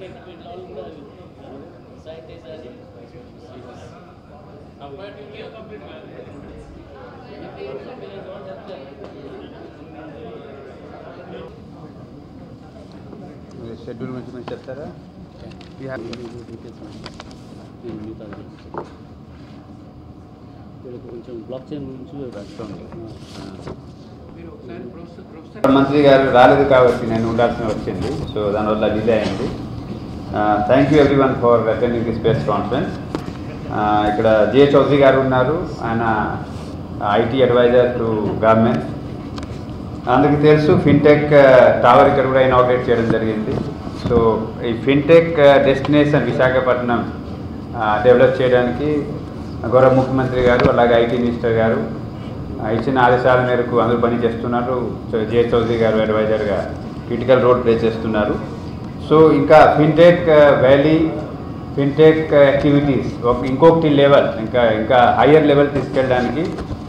ఉన్నాయి వీటి వాళ్ళు కూడా సైంటిస్ట్ అని షెడ్యూల్ గురించి కొంచెం చెప్తారా ఈ హ్యావ్ కొంచెం బ్లాక్ చైన్ గురించి మంత్రి గారు రాలేదు కాబట్టి నేను ఉండాల్సిన వచ్చింది సో దానివల్ల డిలే అయింది thank you everyone for attending this press conference ఇక్కడ జే చౌదరి గారు ఉన్నారు ఆయన ఐటీ అడ్వైజర్ టు గవర్నమెంట్ అందరికీ తెలుసు ఫిన్టెక్ టవర్ ఇక్కడ కూడా ఇనాగ్రేట్ చేయడం జరిగింది సో ఈ ఫిన్టెక్ డెస్టినేషన్ విశాఖపట్నం డెవలప్ చేయడానికి గౌరవ ముఖ్యమంత్రి గారు అలాగే ఐటీ మినిస్టర్ గారు ఆ, ఇచ్చిన ఆదేశాల మేరకు అందరూ పని చేస్తున్నారు చౌ- జే చౌదరి గారు అడ్వైజర్గా క్రిటికల్ రోల్ ప్లే చేస్తున్నారు సో ఇంకా ఫిన్టెక్ వ్యాలీ ఫిన్టెక్ యాక్టివిటీస్ ఒక ఇంకొకటి లెవెల్ ఇంకా ఇంకా హయ్యర్ లెవెల్ తీసుకెళ్ళడానికి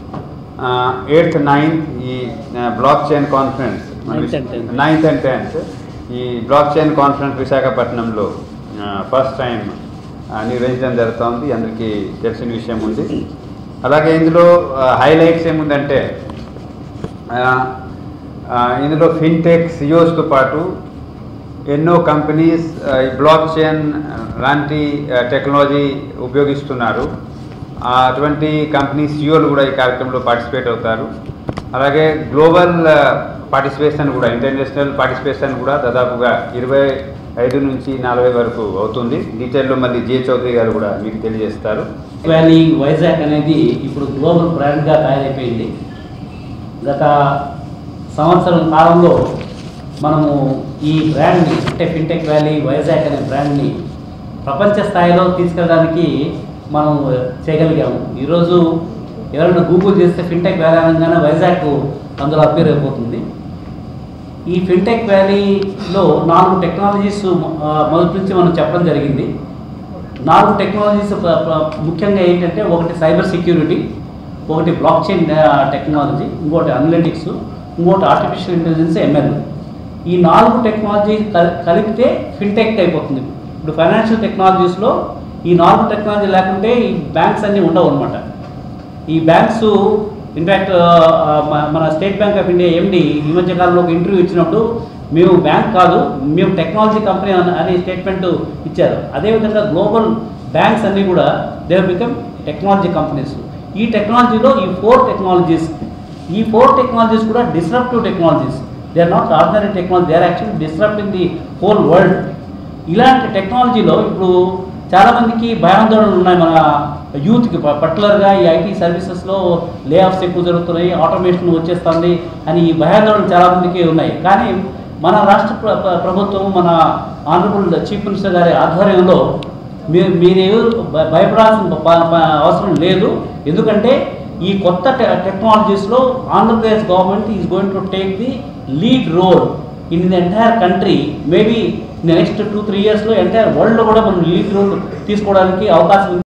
ఎయిత్ నైన్త్ ఈ block chain conference Ninth and tenth. Ninth and tenth ఈ బ్లాక్ చైన్ కాన్ఫరెన్స్ విశాఖపట్నంలో ఫస్ట్ టైం నిర్వహించడం జరుగుతోంది అందరికీ తెలిసిన విషయం ఉంది అలాగే ఇందులో హైలైట్స్ ఏముందంటే ఆ, ఆ, ఇందులో ఫిన్టెక్ సియోస్తో పాటు ఎన్నో కంపెనీస్ ఆ, ఈ బ్లాక్ చైన్ లాంటి ఆ, టెక్నాలజీ ఉపయోగిస్తున్నారు ఆ, అటువంటి కంపెనీ సియోలు కూడా ఈ కార్యక్రమంలో పార్టిసిపేట్ అవుతారు అలాగే గ్లోబల్ ఆ, పార్టిసిపేషన్ కూడా ఇంటర్నేషనల్ పార్టిసిపేషన్ కూడా దాదాపుగా ఇరవై ఐదు నుంచి నలభై వరకు అవుతుంది డీటెయిల్లో మళ్ళీ జే చౌదరి గారు కూడా మీకు తెలియజేస్తారు వ్యాలీ వైజాగ్ అనేది ఇప్పుడు గ్లోబల్ బ్రాండ్గా తయారైపోయింది గత సంవత్సరం కాలంలో మనము ఈ బ్రాండ్ని అంటే ఫిన్టెక్ వ్యాలీ వైజాగ్ అనే బ్రాండ్ని ప్రపంచ స్థాయిలో తీసుకెళ్ళడానికి మనం చేయగలిగాము ఈరోజు ఎవరైనా గూగుల్ చేస్తే ఫిన్టెక్ వ్యాలీ అనగానే వైజాగ్ అందులో అప్పేర్ అయిపోతుంది ఈ ఫిన్టెక్ వ్యాలీలో నాలుగు టెక్నాలజీస్ ఆ, మొదటి నుంచి మనం చెప్పడం జరిగింది నాలుగు టెక్నాలజీస్ ప్ర- ప్ర- ముఖ్యంగా ఏంటంటే ఒకటి సైబర్ సెక్యూరిటీ ఒకటి బ్లాక్ చైన్ టెక్నాలజీ ఇంకోటి అనలిటిక్స్ ఇంకోటి ఆర్టిఫిషియల్ ఇంటెలిజెన్స్ ఎంఎల్ ఈ నాలుగు టెక్నాలజీ కల్- కలిపితే ఫిన్టెక్ అయిపోతుంది ఇప్పుడు ఫైనాన్షియల్ టెక్నాలజీస్లో ఈ నాలుగు టెక్నాలజీ లేకుంటే ఈ బ్యాంక్స్ అన్నీ ఉండవు అనమాట ఈ బ్యాంక్స్ ఇన్ఫ్యాక్ట్ మన State Bank of India MD ఈ మధ్య కాలంలో ఒక ఇంటర్వ్యూ ఇచ్చినప్పుడు మేము బ్యాంక్ కాదు మేము టెక్నాలజీ కంపెనీ అని- అనే స్టేట్మెంట్ ఇచ్చారు అదేవిధంగా గ్లోబల్ బ్యాంక్స్ అన్నీ కూడా దే బికమ్ టెక్నాలజీ కంపెనీస్ ఈ టెక్నాలజీలో ఈ ఫోర్ టెక్నాలజీస్ ఈ ఫోర్ టెక్నాలజీస్ కూడా disruptive technologies they are not ordinary technology they are actually disrupting the whole world ఇలాంటి టెక్నాలజీలో ఇప్పుడు చాలామందికి భయాందోళనలు ఉన్నాయి మన యూత్కి పర్టికులర్గా ఈ ఐటీ సర్వీసెస్లో లే ఆఫ్స్ ఎక్కువ జరుగుతున్నాయి ఆటోమేషన్ వచ్చేస్తుంది అని ఈ భయాందోళనలు చాలామందికి ఉన్నాయి కానీ మన రాష్ట్ర ప్ర- ప్ర- ప్రభుత్వం మన ఆనరబుల్ చీఫ్ మినిస్టర్ గారి ఆధ్వర్యంలో మీరు మీరు భ- భయపడాల్సిన ప- ప- అవసరం లేదు ఎందుకంటే ఈ కొత్త టె టెక్నాలజీస్లో Andhra Pradesh government is going to take the lead role in the entire country maybe next two three ఇయర్స్లో ఎంటైర్ వరల్డ్లో కూడా మనం లీడ్ రోల్ తీసుకోవడానికి అవకాశం ఉంది